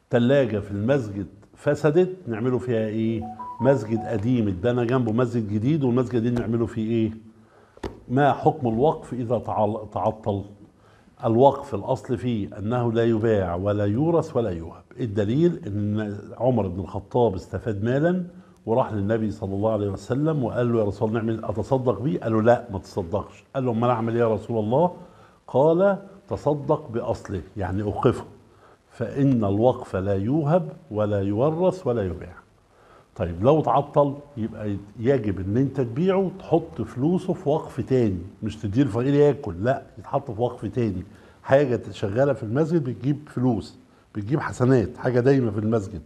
تلاجة في المسجد فسدت نعمله فيها ايه مسجد قديم اتبنى جنبه مسجد جديد والمسجد دي نعمله فيه ايه ما حكم الوقف اذا تعل- تعطل الوقف الاصل فيه انه لا يباع ولا يورث ولا يوهب الدليل ان عمر بن الخطاب استفاد مالا وراح للنبي صلى الله عليه وسلم وقال له يا رسول الله نعمل اتصدق بيه قال له لا ما تصدقش قال له امال اعمل ايه يا رسول الله قال تصدق باصله يعني اوقفه فان الوقف لا يوهب ولا يورث ولا يباع طيب لو اتعطل يبقى يجب ان انت تبيعه تحط فلوسه في وقف تاني مش تديه الفقير ياكل لا يتحط في وقف تاني حاجه شغاله في المسجد بتجيب فلوس بتجيب حسنات حاجه دايمه في المسجد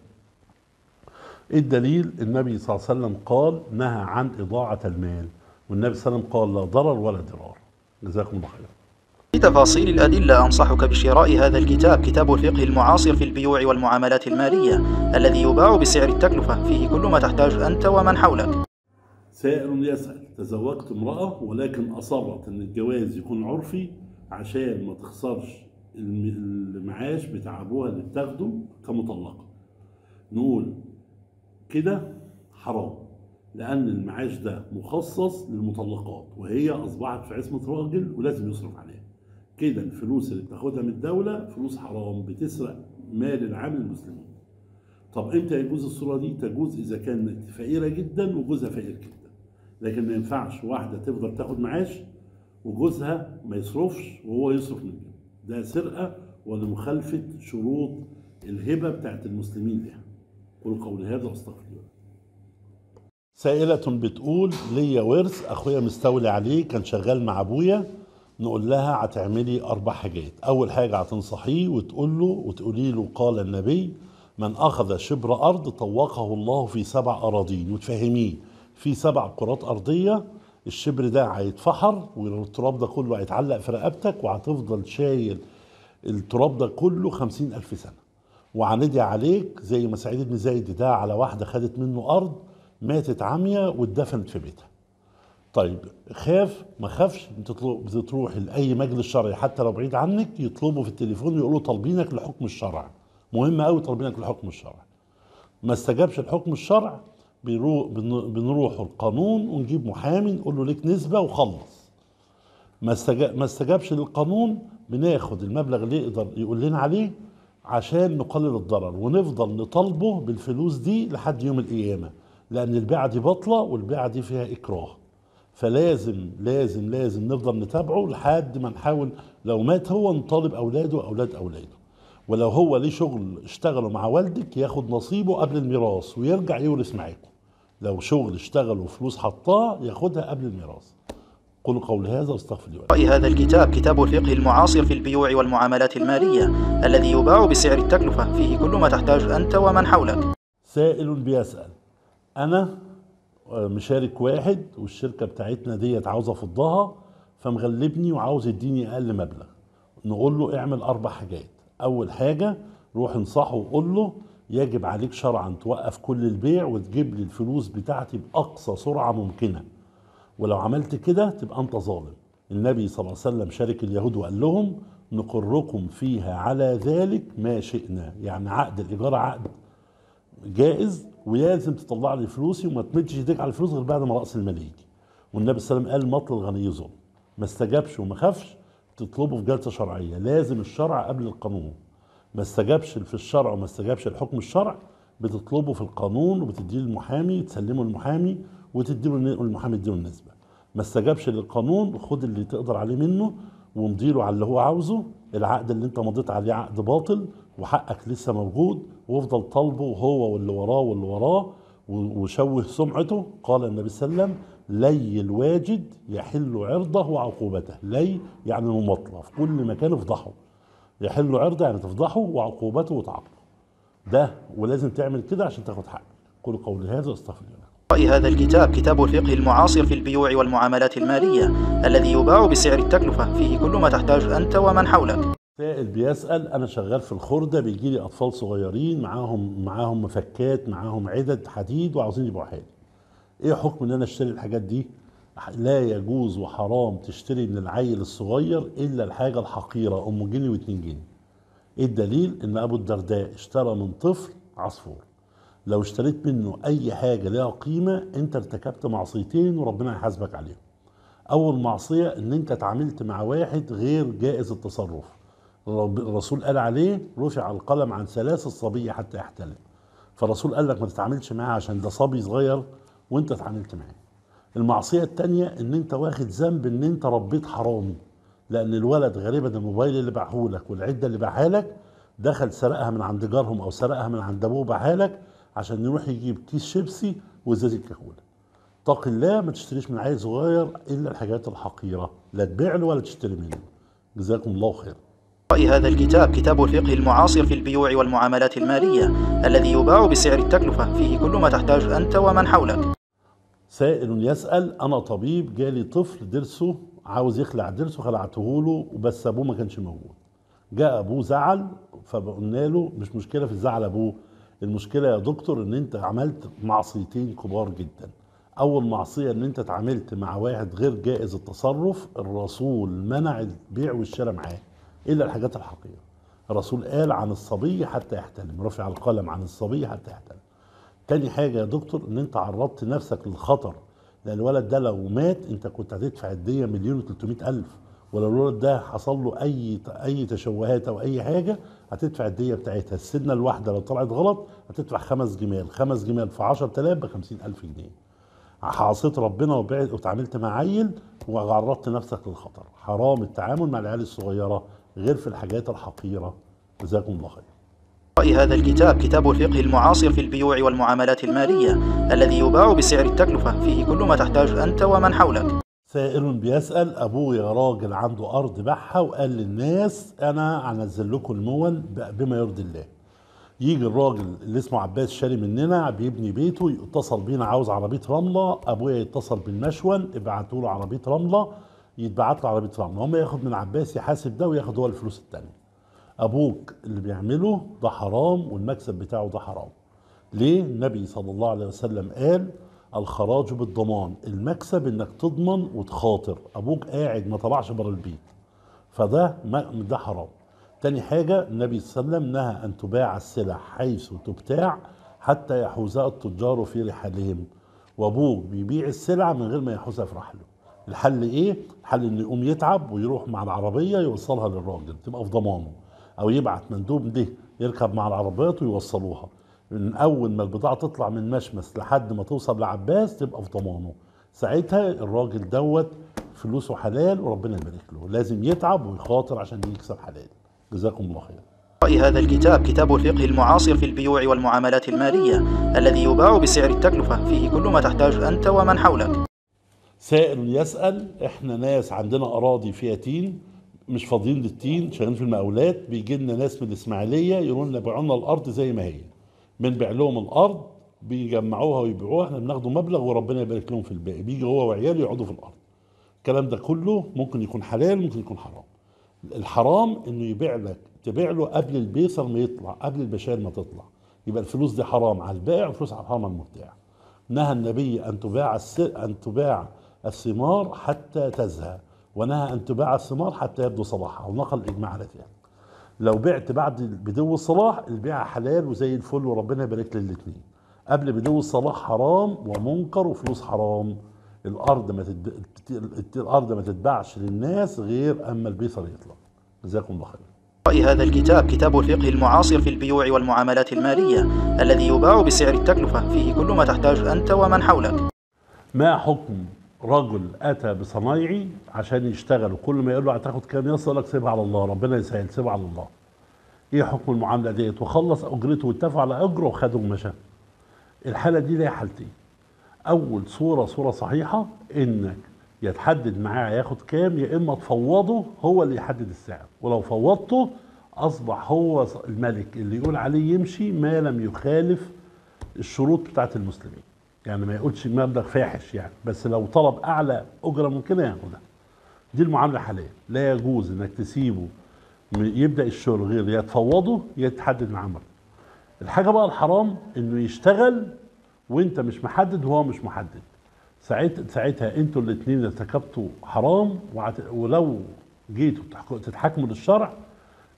إيه الدليل النبي صلى الله عليه وسلم قال نهى عن اضاعه المال والنبي صلى الله عليه وسلم قال لا ضرر ولا ضرار جزاكم الله خيرا لتفاصيل الأدلة أنصحك بشراء هذا الكتاب كتاب الفقه المعاصر في البيوع والمعاملات المالية الذي يباع بسعر التكلفة فيه كل ما تحتاج أنت ومن حولك سائل يسأل تزوجت امرأة ولكن أصرت إن الجواز يكون عرفي عشان ما تخسرش الم- المعاش بتاع أبوها اللي بتاخده كمطلقة نقول كده حرام لأن المعاش ده مخصص للمطلقات وهي أصبحت في عصمة راجل ولازم يصرف عليها كده الفلوس اللي بتاخدها من الدولة فلوس حرام بتسرق مال العام المسلمين طب امتى يجوز الصورة دي؟ تجوز إذا كانت فقيرة جدا وجوزها فقير جدا لكن ما ينفعش واحدة تفضل تاخد معاش وجوزها ما يصرفش وهو يصرف من جيبه ده سرقة ولمخالفة شروط الهبة بتاعت المسلمين لها قولوا قولي هذا واستغفر الله سائلة بتقول ليا ورث اخويا مستولي عليه كان شغال مع ابويا نقول لها هتعملي اربع حاجات اول حاجة هتنصحيه وتقول له وتقولي له قال النبي من اخذ شبر ارض طوقه الله في سبع اراضين وتفهميه في سبع كرات ارضية الشبر ده هيتفحر والتراب ده كله هيتعلق في رقبتك وهتفضل شايل التراب ده كله خمسين ألف سنة وعندي عليك زي ما سعيد بن زايد ده على واحدة خدت منه أرض ماتت عامية واتدفنت في بيتها طيب خاف ما خافش بتطلب- بتروح لأي مجلس شرعي حتى لو بعيد عنك يطلبوا في التليفون يقولوا طالبينك لحكم الشرع مهم قوي طالبينك لحكم الشرع ما استجابش الحكم الشرع بيرو- بن- بنروح القانون ونجيب محامي نقول له ليك نسبة وخلص ما استجاب ما استجابش للقانون بناخد المبلغ اللي يقدر يقول لنا عليه عشان نقلل الضرر ونفضل نطالبه بالفلوس دي لحد يوم القيامه لان البيعه دي باطله والبيعه دي فيها اكراه فلازم لازم لازم نفضل نتابعه لحد ما نحاول لو مات هو نطالب اولاده واولاد اولاده ولو هو ليه شغل اشتغلوا مع والدك ياخد نصيبه قبل الميراث ويرجع يورث معاكم لو شغل اشتغلوا فلوس حطاه ياخدها قبل الميراث قولوا قول هذا واستغفر الله شراء هذا الكتاب كتاب الفقه المعاصر في البيوع والمعاملات المالية الذي يباع بسعر التكلفة فيه كل ما تحتاج أنت ومن حولك سائل بيسأل أنا مشارك واحد والشركة بتاعتنا ديت عاوزة أفضها فمغلبني وعاوز يديني أقل مبلغ نقول له اعمل أربع حاجات أول حاجة روح انصحه وقول له يجب عليك شرعا توقف كل البيع وتجيب لي الفلوس بتاعتي بأقصى سرعة ممكنة ولو عملت كده تبقى انت ظالم النبي صلى الله عليه وسلم شارك اليهود وقال لهم نقركم فيها على ذلك ما شئنا يعني عقد الإيجار عقد جائز ولازم تطلع لي فلوسي وما تمدش ايديك على الفلوس غير بعد ما راس المال يجي والنبي صلى الله عليه وسلم قال مطل الغني ظلم ما استجابش وما خافش تطلبه في جلسه شرعيه لازم الشرع قبل القانون ما استجابش في الشرع وما استجابش الحكم الشرع بتطلبه في القانون وبتديه للمحامي تسلمه للمحامي وتديله المحامي يديله النسبه ما استجابش للقانون خد اللي تقدر عليه منه ومضيله على اللي هو عاوزه العقد اللي انت مضيت عليه عقد باطل وحقك لسه موجود وافضل طالبه هو واللي وراه واللي وراه و- وشوه سمعته قال النبي صلى الله عليه وسلم لي الواجد يحل عرضه وعقوبته لي يعني مماطله في كل مكان افضحه يحل عرضه يعني تفضحه وعقوبته وتعاقبه ده ولازم تعمل كده عشان تاخد حقك قول قولي هذا واستغفر الله شراء هذا الكتاب كتاب الفقه المعاصر في البيوع والمعاملات المالية الذي يباع بسعر التكلفة فيه كل ما تحتاج أنت ومن حولك سائل بيسأل أنا شغال في الخردة بيجي لي أطفال صغيرين معاهم معاهم مفكات معاهم عدد حديد وعاوزين يبيعوا حاجة إيه حكم إن أنا أشتري الحاجات دي؟ لا يجوز وحرام تشتري من العيل الصغير إلا الحاجة الحقيرة أم جنيه واتنين جنيه ايه الدليل ان ابو الدرداء اشترى من طفل عصفور لو اشتريت منه اي حاجه لها قيمه انت ارتكبت معصيتين وربنا هيحاسبك عليهم اول معصيه ان انت اتعاملت مع واحد غير جائز التصرف الرب- الرسول قال عليه رفع القلم عن ثلاث الصبي حتى يحتلم فالرسول قال لك ما تتعاملش معاه عشان ده صبي صغير وانت اتعاملت معاه المعصيه التانية ان انت واخد ذنب ان انت ربيت حرامي لان الولد غالبا الموبايل اللي باعهولك والعده اللي باعها لك دخل سرقها من عند جارهم او سرقها من عند ابوه باعها لك عشان يروح يجيب كيس شيبسي وازازه كاكولا اتق الله ما تشتريش من عيل صغير الا الحاجات الحقيره لا تبيع له ولا تشتري منه جزاكم الله خير رأي هذا الكتاب كتاب الفقه المعاصر في البيوع والمعاملات المالية الذي يباع بسعر التكلفة فيه كل ما تحتاج أنت ومن حولك سائل يسأل أنا طبيب جالي طفل ضرسه عاوز يخلع ضرسه خلعته له وبس أبوه ما كانش موجود جاء أبوه زعل فقلنا له مش مشكلة في الزعل أبوه المشكلة يا دكتور إن أنت عملت معصيتين كبار جدا أول معصية إن أنت اتعاملت مع واحد غير جائز التصرف الرسول منع البيع والشراء معاه إلا الحاجات الحقيقية الرسول قال عن الصبي حتى يحتلم رفع القلم عن الصبي حتى يحتلم تاني حاجة يا دكتور ان انت عرضت نفسك للخطر لان الولد ده لو مات انت كنت هتدفع الدية مليون و ألف ولو الولد ده حصل له اي اي تشوهات او اي حاجة هتدفع الدية بتاعتها السنة الواحدة لو طلعت غلط هتدفع خمس جمال خمس جمال في 10000 ب 50000 جنيه عصيت ربنا وبعد وتعاملت مع عيل وعرضت نفسك للخطر حرام التعامل مع العيال الصغيرة غير في الحاجات الحقيرة جزاكم الله خير رأي هذا الكتاب كتاب الفقه المعاصر في البيوع والمعاملات المالية الذي يباع بسعر التكلفة فيه كل ما تحتاج أنت ومن حولك سائل بيسأل أبوه يا راجل عنده أرض باعها وقال للناس أنا هنزل لكم المول ب- بما يرضي الله يجي الراجل اللي اسمه عباس شاري مننا بيبني بيته يتصل بينا عاوز عربية رملة أبويا يتصل بالمشون ابعتوا له عربية رملة يتبعت له عربية رملة هم ياخد من عباس يحاسب ده وياخد هو الفلوس التانية ابوك اللي بيعمله ده حرام والمكسب بتاعه ده حرام ليه النبي صلى الله عليه وسلم قال الخراج بالضمان المكسب انك تضمن وتخاطر ابوك قاعد ما طلعش بره البيت فده ما ده حرام تاني حاجة النبي صلى الله عليه وسلم نهى أن تباع السلع حيث تبتاع حتى يحوزها التجار في رحالهم وأبوك بيبيع السلعة من غير ما يحوزها في رحله الحل إيه؟ الحل إنه يقوم يتعب ويروح مع العربية يوصلها للراجل تبقى في ضمانه أو يبعت مندوب ده يركب مع العربيات ويوصلوها من أول ما البضاعة تطلع من مشمس لحد ما توصل لعباس تبقى في ضمانه ساعتها الراجل دوت فلوسه حلال وربنا يبارك له لازم يتعب ويخاطر عشان يكسب حلال جزاكم الله خير رأي هذا الكتاب كتاب الفقه المعاصر في البيوع والمعاملات المالية الذي يباع بسعر التكلفة فيه كل ما تحتاج أنت ومن حولك سائل يسأل احنا ناس عندنا اراضي فيها تين مش فاضيين للتين شغالين في المقاولات بيجي لنا ناس من الاسماعيليه يقولوا لنا بيعوا لنا الارض زي ما هي بنبيع لهم الارض بيجمعوها ويبيعوها احنا بناخدوا مبلغ وربنا يبارك لهم في الباقي بيجي هو وعياله يقعدوا في الارض الكلام ده كله ممكن يكون حلال ممكن يكون حرام الحرام انه يبيع لك تبيع له قبل البيصر ما يطلع قبل البشائر ما تطلع يبقى الفلوس دي حرام على البائع والفلوس حرام على المبتاع نهى النبي ان تباع الس... ان تباع الثمار حتى تزهى ونهى ان تباع الثمار حتى يبدو صلاحها ونقل الاجماع على ذلك لو بعت بعد بدو الصلاح البيع حلال وزي الفل وربنا يبارك للاثنين قبل بدو الصلاح حرام ومنكر وفلوس حرام الارض ما تتب... الارض ما تتباعش للناس غير اما البيصر يطلع جزاكم الله خير رأي هذا الكتاب كتاب الفقه المعاصر في البيوع والمعاملات المالية الذي يباع بسعر التكلفة فيه كل ما تحتاج أنت ومن حولك ما حكم رجل اتى بصنايعي عشان يشتغل وكل ما يقول له هتاخد كام يصل يقول لك سيبها على الله ربنا يسهل سيبها على الله ايه حكم المعامله ديت وخلص اجرته واتفق على اجره وخده ومشى الحاله دي ليها حالتين اول صوره صوره صحيحه انك يتحدد معاه هياخد كام يا اما تفوضه هو اللي يحدد السعر ولو فوضته اصبح هو الملك اللي يقول عليه يمشي ما لم يخالف الشروط بتاعت المسلمين يعني ما يقولش مبلغ فاحش يعني بس لو طلب اعلى اجره ممكنه ياخدها دي المعامله الحاليه لا يجوز انك تسيبه يبدا الشغل غير يا تفوضه يا تحدد معاه مبلغ الحاجه بقى الحرام انه يشتغل وانت مش محدد وهو مش محدد ساعتها ساعتها انتوا الاثنين ارتكبتوا حرام وعت... ولو جيتوا تحكموا للشرع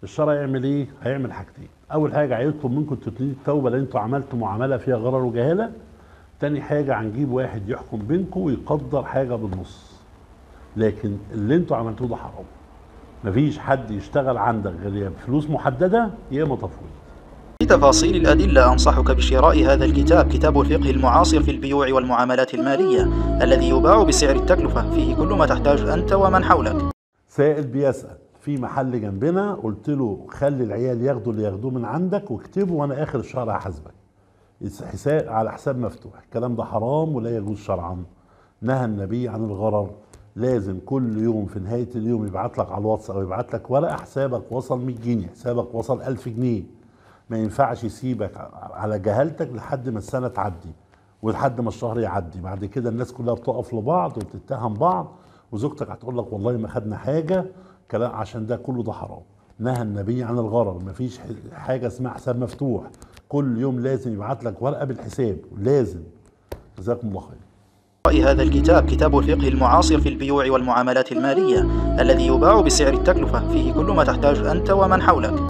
الشرع يعمل ايه هيعمل حاجتين اول حاجه هيطلب منكم تتنين التوبه لان انتوا عملتوا معامله فيها غرر وجهاله تاني حاجه هنجيب واحد يحكم بينكم ويقدر حاجه بالنص لكن اللي انتوا عملتوه ده حرام مفيش حد يشتغل عندك غير يا بفلوس محدده يا اما تفويض لتفاصيل الأدلة أنصحك بشراء هذا الكتاب كتاب الفقه المعاصر في البيوع والمعاملات المالية الذي يباع بسعر التكلفة فيه كل ما تحتاج أنت ومن حولك سائل بيسأل في محل جنبنا قلت له خلي العيال ياخدوا اللي ياخدوه من عندك واكتبوا وانا اخر الشهر هحاسبك حساب على حساب مفتوح الكلام ده حرام ولا يجوز شرعا نهى النبي عن الغرر لازم كل يوم في نهاية اليوم يبعت لك على الواتس او يبعت لك ورقة حسابك وصل 100 جنيه حسابك وصل 1000 جنيه ما ينفعش يسيبك على جهالتك لحد ما السنة تعدي ولحد ما الشهر يعدي بعد كده الناس كلها بتقف لبعض وبتتهم بعض وزوجتك هتقول لك والله ما خدنا حاجة كلام عشان ده كله ده حرام نهى النبي عن الغرر مفيش حاجة اسمها حساب مفتوح كل يوم لازم يبعت لك ورقة بالحساب لازم جزاكم الله خير شراء هذا الكتاب كتاب الفقه المعاصر في البيوع والمعاملات المالية الذي يباع بسعر التكلفة فيه كل ما تحتاج أنت ومن حولك